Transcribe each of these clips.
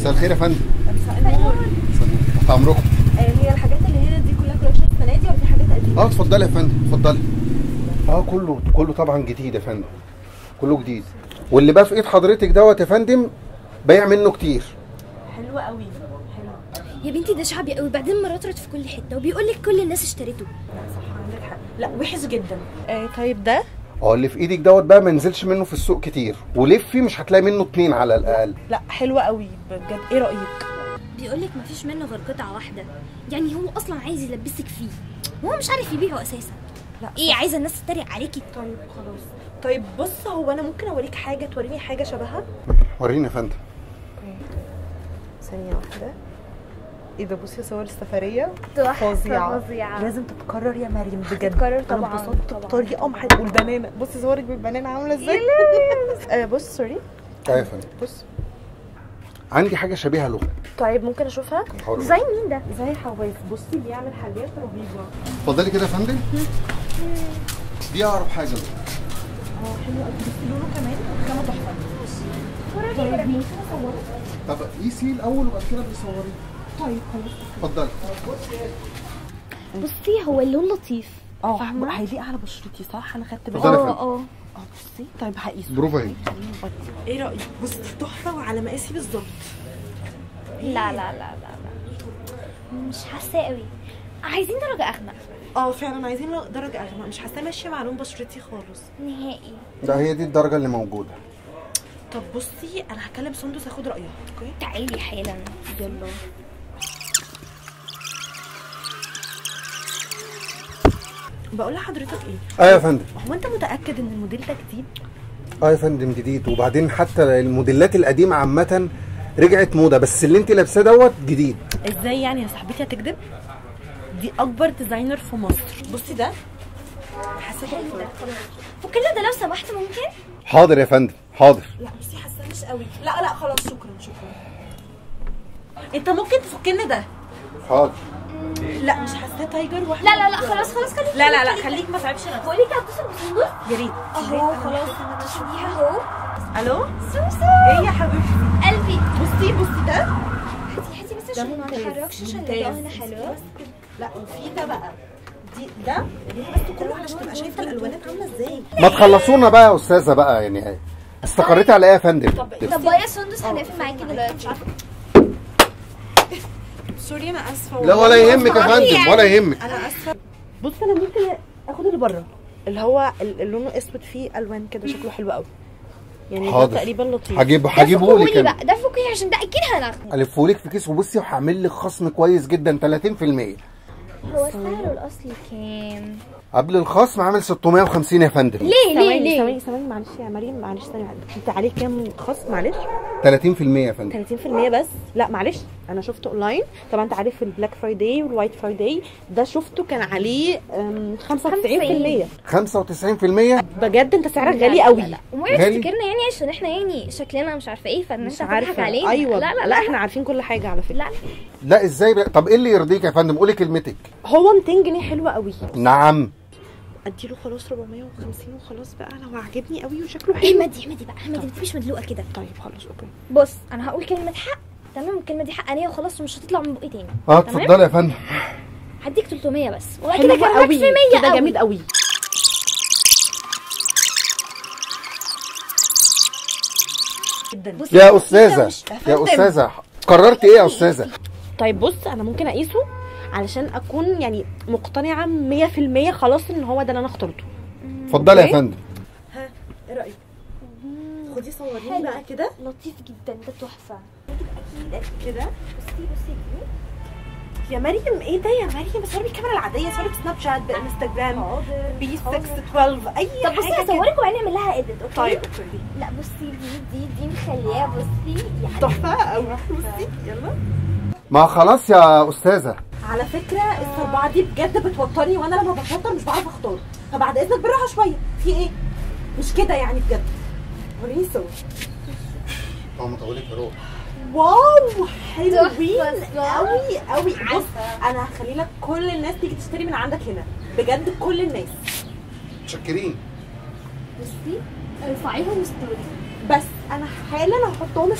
مساء الخير يا فندم مساء النور تحت امركم آه، هي الحاجات اللي هنا دي كلها كولكشن السنه دي ولا في حاجات قديمه؟ اه اتفضلي يا فندم اتفضلي اه كله كله طبعا جديد يا فندم كله جديد واللي بقى في ايد حضرتك دوت يا فندم بايع منه كتير حلوه قوي حلوه يا بنتي ده شعبي قوي بعدين مرطرط في كل حته وبيقول لك كل الناس اشتريته صح عندك حق لا وحش جدا آه طيب ده اه اللي في ايدك دوت بقى ما نزلش منه في السوق كتير ولفي مش هتلاقي منه اتنين على الاقل لا حلوه قوي بجد ايه رايك؟ بيقول لك مفيش منه غير قطعه واحده يعني هو اصلا عايز يلبسك فيه وهو مش عارف يبيعه اساسا لا ايه عايزه الناس تتريق عليكي طيب خلاص طيب بص هو انا ممكن اوريك حاجه توريني حاجه شبهها وريني يا فندم ثانيه واحده ايه ده بصي صور السفريه تحفة فظيعه فظيعه لازم تتكرر يا مريم بجد تتكرر انا طبعاً، اتبسطت طبعاً. بطريقه محل والبنانه بصي صورك بالبنانه عامله ازاي آه بص سوري اه يا فندم بص عندي حاجه شبيهه له طيب ممكن اشوفها حاضر. زي مين ده زي حواس بصي بيعمل حاجات رهيبه اتفضلي كده يا فندم دي اقرب حاجه له اه حلو قوي بس لونه كمان كمان تحفه طيب ممكن اصوره طب قيسي الاول وبعد كده بتصوري طيب خلاص اتفضلي بصي هو اللون لطيف اه فاهمة؟ هيليق على بشرتي صح انا خدت بالي اتفضلي يا اه فندم. اه اه بصي طيب هقيسه بروفا اهي ايه رايك بصي تحفه وعلى مقاسي بالظبط لا لا لا لا لا مش حاساه قوي عايزين درجه اغمق اه فعلا عايزين درجه اغمق مش حاسه ماشيه مع لون بشرتي خالص نهائي ده هي دي الدرجه اللي موجوده طب بصي انا هكلم سندس اخد رايها اوكي تعالي حالا يلا بقول لحضرتك ايه اه يا فندم هو انت متاكد ان الموديل ده جديد اه يا فندم جديد وبعدين حتى الموديلات القديمه عامه رجعت موضه بس اللي انت لابساه دوت جديد ازاي يعني يا صاحبتي هتكذب دي اكبر ديزاينر في مصر بصي ده حاسه تحفه وكل ده لو سمحت ممكن حاضر يا فندم حاضر لا بصي حاسه مش قوي لا لا خلاص شكرا شكرا انت ممكن تفكني ده حاضر لا مش حاساه تايجر واحد لا لا لا خلاص خلاص خليك لا لا لا خليك ما تعبش نفسك بقول لك هتصل بصندوق يا ريت اهو خلاص انا تشوفيها اهو الو سوسو ايه يا حبيبتي قلبي بصي بصي ده هاتي هاتي بس ده عشان ما ممتاز، نتحركش عشان ممتاز. الاضاءه هنا حلوه لا وفي ده بقى دي ده دي بس كله عشان تبقى شايفه الالوانات عامله ازاي ما تخلصونا بقى يا استاذه بقى يعني استقريتي على ايه يا فندم طب بقى يا سندس هنقفل معاكي دلوقتي سوري انا اسفه لا والله. ولا يهمك يا فندم ولا يهمك انا اسفه بص انا ممكن اخد اللي بره اللي هو ال- اللون اسود فيه الوان كده شكله حلو قوي يعني ده حاضر. تقريبا لطيف هجيب ده هجيبه فكولي لك أنا. بقى ده فكولي عشان ده اكيد هناخده الفهولك في كيس وبصي وهعمل لك خصم كويس جدا 30% هو سعره الاصلي كام؟ قبل الخصم عامل 650 يا فندم ليه ليه ثواني ليه؟ ثواني ثواني معلش يا مريم معلش ثانيه واحده انت عليك كام خصم معلش 30% يا فندم 30% بس لا معلش انا شفته اونلاين طبعا انت عارف البلاك فرايداي والوايت فرايداي ده شفته كان عليه أم، 95% 95% بجد انت سعرك لا، غالي لا، قوي لا، لا. وما تفتكرنا يعني عشان احنا يعني شكلنا مش عارفه ايه فالناس مش هتضحك عارفه علينا ايوه لا لا لا لا احنا عارفين كل حاجه على فكره لا لا ازاي بقى طب ايه اللي يرضيك يا فندم قولي كلمتك هو 200 جنيه حلوه قوي نعم اديله خلاص 450 وخلاص بقى لو عجبني قوي وشكله حلو احمدي احمدي بقى احمدي انت مش مدلوقه كده طيب خلاص اوكي بص انا هقول كلمه حق تمام الكلمه دي حقانيه وخلاص ومش هتطلع من بقي تاني اه تمام؟ اتفضلي يا فندم هديك 300 بس وكده حلو كان قوي في 100 كده قوي جامد قوي جدا بصي، يا ده استاذه مش- يا فندم. استاذه قررت ايه يا استاذه طيب بص انا ممكن اقيسه علشان اكون يعني مقتنعه 100% خلاص ان هو ده اللي انا اخترته اتفضلي يا أوكي. فندم ها ايه رايك خدي صوريني حلو. بقى كده لطيف جدا ده تحفه كده بصي بصي يا مريم ايه ده يا مريم صوري بالكاميرا العاديه صوري بسناب شات بانستجرام حاضر بي 6 حاضر. 12 اي طب بصي حاجه كده. هصورك وهنعمل لها ايديت اوكي طيب اوكي لا بصي دي دي دي مخليها بصي يعني تحفه قوي بصي يلا ما خلاص يا استاذه على فكره الصربعه دي بجد بتوترني وانا لما بتوتر مش بعرف اختار فبعد اذنك بالراحه شويه في ايه مش كده يعني بجد وريني الصور اه مطولك روح واو حلوين تحفة، صح؟ قوي قوي بص عارفة. انا هخلي لك كل الناس تيجي تشتري من عندك هنا بجد كل الناس متشكرين بصي ارفعيهم ستوري بس انا حالا هحطهم ستوري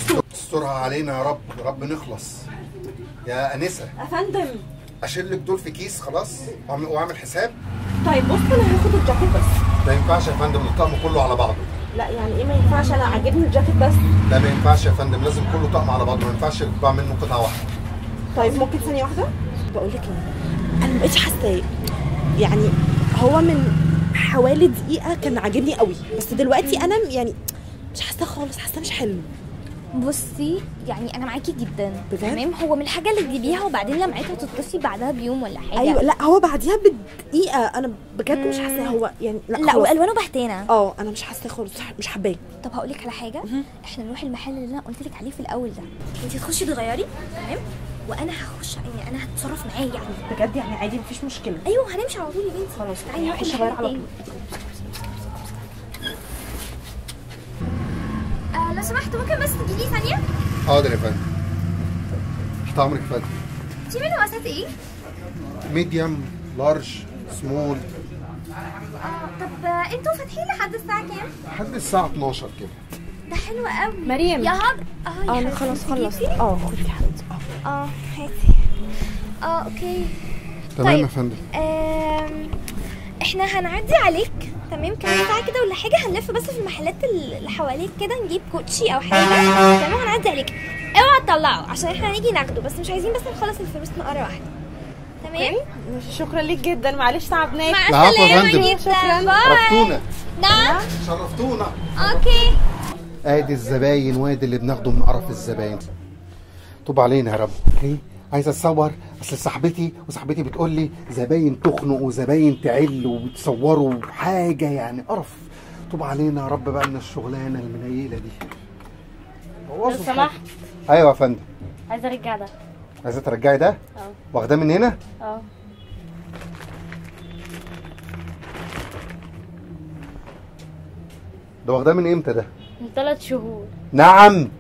يسترها علينا يا رب يا رب نخلص يا انسه يا فندم اشيل لك دول في كيس خلاص واعمل واعمل حساب طيب بص انا هاخد الجاكيت بس ما ينفعش يا فندم الطقم كله على بعضه لا يعني ايه ما ينفعش انا عاجبني الجاكيت بس لا ما ينفعش يا فندم لازم كله طقم على بعضه ما ينفعش يطبع منه قطعه واحده طيب ممكن ثانيه واحده بقول لك ايه انا ما بقتش حاساه يعني هو من حوالي دقيقه كان عاجبني قوي بس دلوقتي انا يعني مش حاساه خالص حاساه مش حلو بصي يعني انا معاكي جدا بجد؟ تمام هو من الحاجه اللي تجيبيها وبعدين لمعتها تتصلي بعدها بيوم ولا حاجه ايوه لا هو بعديها بدقيقه انا بجد مش حاساه هو يعني لا, لا خلاص. والوانه بهتانه اه انا مش حاساه خالص مش حباه طب هقول لك على حاجه احنا نروح المحل اللي انا قلت لك عليه في الاول ده انت تخشي تغيري تمام وانا هخش يعني انا هتصرف معاه يعني بجد يعني عادي مفيش مشكله ايوه هنمشي على طول يا بنتي خلاص تعالي نروح هخش المحل اغير على تاني. طول آه لو سمحت ممكن بس تجيلي ثانيه حاضر يا فندم تحت امرك يا فندم في منه مقاسات ايه ميديوم لارج سمول اه طب آه، انتوا فاتحين لحد الساعه كام لحد الساعه 12 كده ده حلو قوي مريم. يا هب اه يا اه انا حبيبتي، خلاص خلصت جبتي؟ اه خدي يا حبيبتي اه اه هاتي اه اوكي تمام طيب. يا فندم آم، احنا هنعدي عليك تمام كمان ساعة كده ولا حاجة هنلف بس في المحلات اللي حواليك كده نجيب كوتشي او حاجة تمام هنعدي عليك اوعى تطلعه عشان احنا هنيجي ناخده بس مش عايزين بس نخلص الفلوس مرة واحدة تمام شكرا ليك جدا معلش تعبناك مع العفو يا السلامة فندم. جدا شكراً. باي شرفتونا نعم شرفتونا اوكي ادي الزباين وادي اللي بناخده من قرف الزباين طب علينا يا رب ليه عايز اتصور اصل صاحبتي وصاحبتي بتقول لي زباين تخنق وزباين تعل وبتصوروا حاجه يعني قرف طب علينا يا رب بقى من الشغلانه المنيله دي لو سمحت ايوه يا فندم عايزه ارجع ده عايزه ترجعي ده اه واخداه من هنا اه ده واخداه من امتى ده من ثلاث شهور نعم